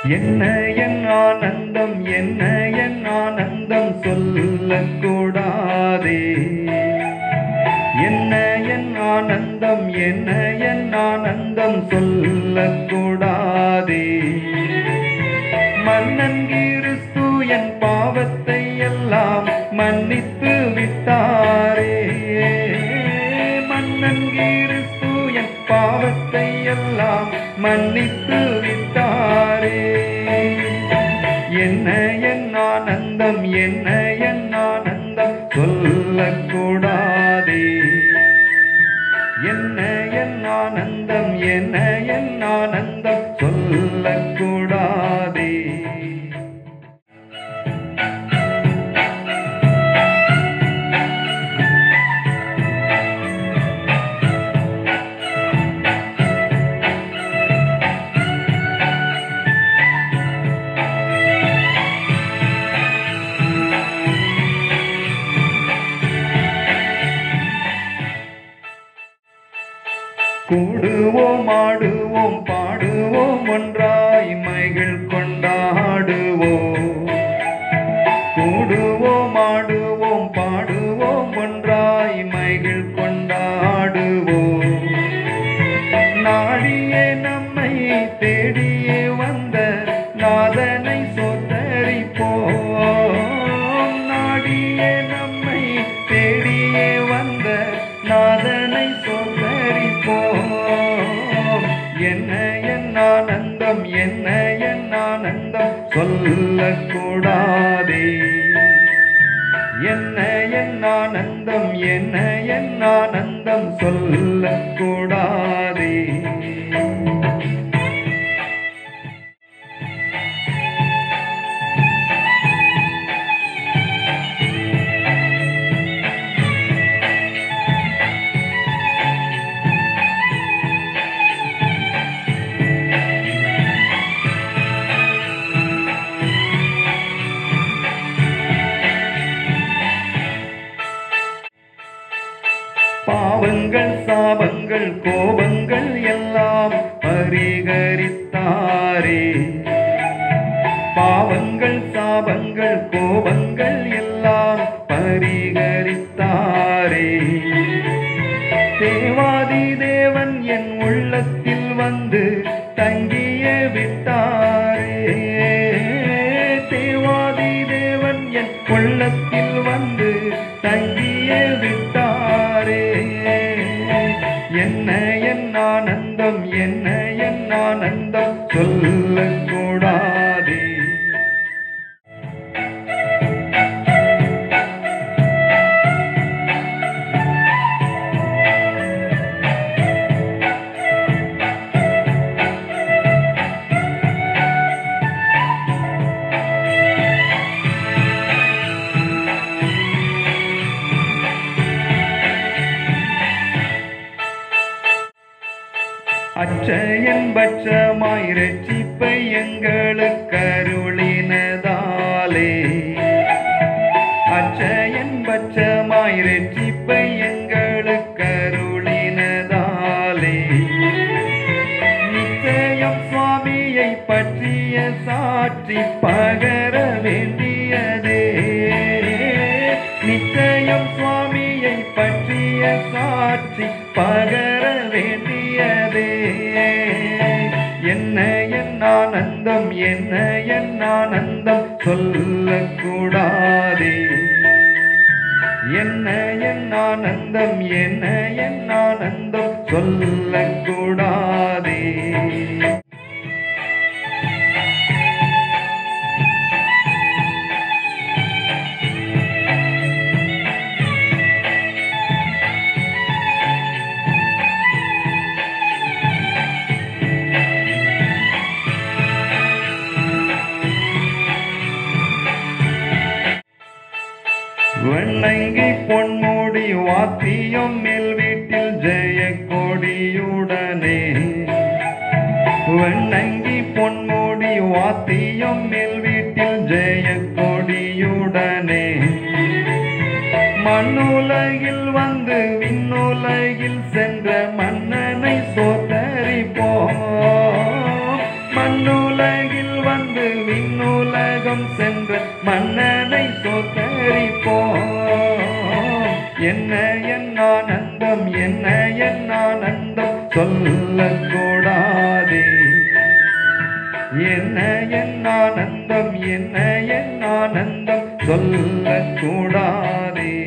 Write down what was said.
என்ன என் ஆனந்தம் என்ன என் ஆனந்தம் சொல்லக்கூடாதே என்ன என் ஆனந்தம் என்ன என் ஆனந்தம் சொல்லக்கூடாதே மன்னன் கிறிஸ்து என் பாவத்தை எல்லாம் மன்னித்து விட்டாரே மன்னன் கிறிஸ்து என் பாவத்தை எல்லாம் மன்னித்து விட்டாரே என்ன என் ஆனந்தம் என்ன என் ஆனந்தம் சொல்லக்கூடாதே என்ன என் ஆனந்தம் என்ன என் ஆனந்தம் சொல்லக்கூடாதே கூடுவோம் ஆடுவோம் பாடுவோம் ஒன்றாய் மைகள் கொண்டாடுவோம் கூடுவோம் ஆடுவோம் பாடுவோம் ஒன்றாய் மைகள் கொண்டாடுவோம் நாடியே நம்மை தேடியே வந்த நாதனை சொத்தரிப்போம் நாடியே நம்மை தேடியே வந்த நாதனை சொத்தரிப்போம் என்ன என் ஆனந்தம் என்ன என் ஆனந்தம் சொல்லக்கூடாதே என்ன என் ஆனந்தம் என்ன என் ஆனந்தம் சொல்லக்கூடாதே பாவங்கள் சாபங்கள் கோபங்கள் எல்லாம் பரிகரித்தாரே பாவங்கள் சாபங்கள் கோபங்கள் எல்லாம் பரிகரித்தாரே தேவாதி தேவன் என் உள்ளத்தில் வந்து தங்கிய விட்டாரே தேவாதி தேவன் என் உள்ளத்தில் வந்து தங்கிய விட்டாரே என்ன என் ஆனந்தம் என்ன என் ஆனந்தம் சொல்லக்கூடாதே அச்சயன் பட்சமாய் ரட்சிப்பை எங்களுக்கு அருளினதாலே அச்சயன் பட்சமாய் ரட்சிப்பை எங்களுக்கு அருளினதாலே நிச்சயம் சுவாமியை பற்றிய சாட்சி பகர வேண்டியதே நிச்சயம் சுவாமியை பற்றிய சாட்சி பகர வேண்டியதே என்ன என் ஆனந்தம் என்ன என் ஆனந்தம் சொல்லக்கூடாதே என்ன என் ஆனந்தம் என்ன என் ஆனந்தம் சொல்லக்கூடாதே வெண்ணங்கி பொன்முடி வாத்தியம் மேல் வீட்டில் ஜெய கொடியுடனே வெண்ணங்கி பொன்முடி வாத்தியம் மேல் வீட்டில் ஜெய கொடியுடனே மண்ணுலகில் வந்து விண்ணுலகில் சென்ற மன்னனை சோதரிப்போம் மண்ணுலகில் வந்து மன்னனை சோத்தரிப்போம் என்ன என் ஆனந்தம் என்ன என் ஆனந்தம் சொல்லக்கூடாதே என்ன என் ஆனந்தம் என்ன என் ஆனந்தம் சொல்லக்கூடாதே